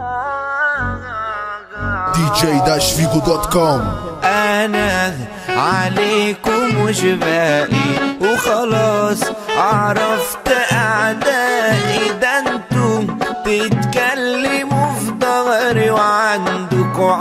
dj-figo.com انا عليكم مش باقي وخلاص عرفت اعدائي ده انتم تتكلموا في ضهري وعندكوا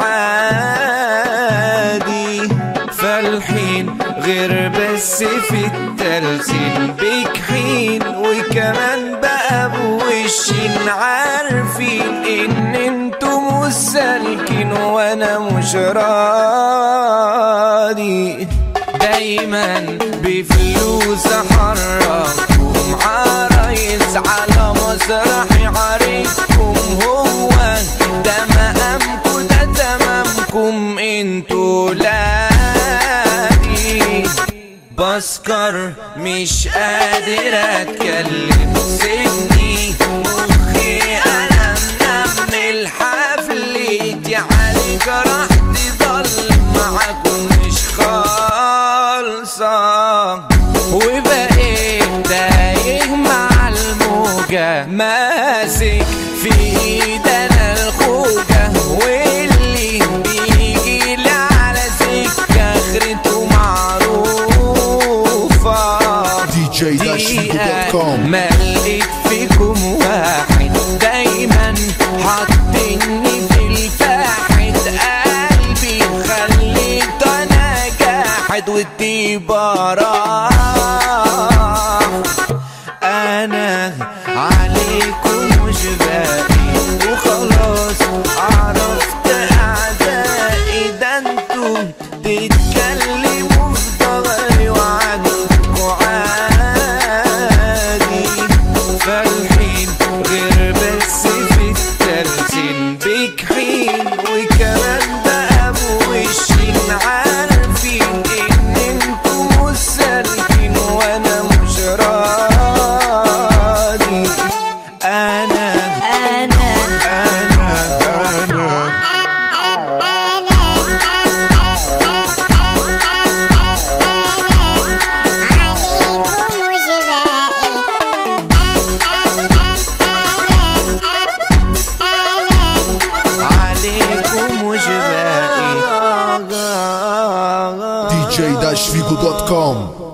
عادي فالحين غير بس في التلسين بجحين وكمان بقى بوشين عارفين ان انتم مش سالكين وانا مش راضي دايما بفلوس احرككم عرايس على مسرحي عريكم هو ده مقامكم ده تمامكم انتوا لادي بسكر مش قادر اتكلم سني مخي انا منمل حفلتي على جرحتي ضل معاكم مش خالصة وبقيت تايه مع الموجة ماسك في ايد انا الخوجة واللي بيجي لي على سكة اخرته معروفة dj-figo.com ما لقيت فيكم واحد دايما حاطيني في الفاحد قلبي خليت انا جاحد والطيبة راح انا عليكم مش باقي وخلاص عرفت اعدائي ده انتم تتكلموا في ضهري وعنكوا عادي فالحين غير بس في التلسين بجحين وكمان بقى بوشين عارفين ان انتم مش سالكين وانا مش راضي انا أنا انا انا عليكم مش عليكم مش باقي dj-figo.com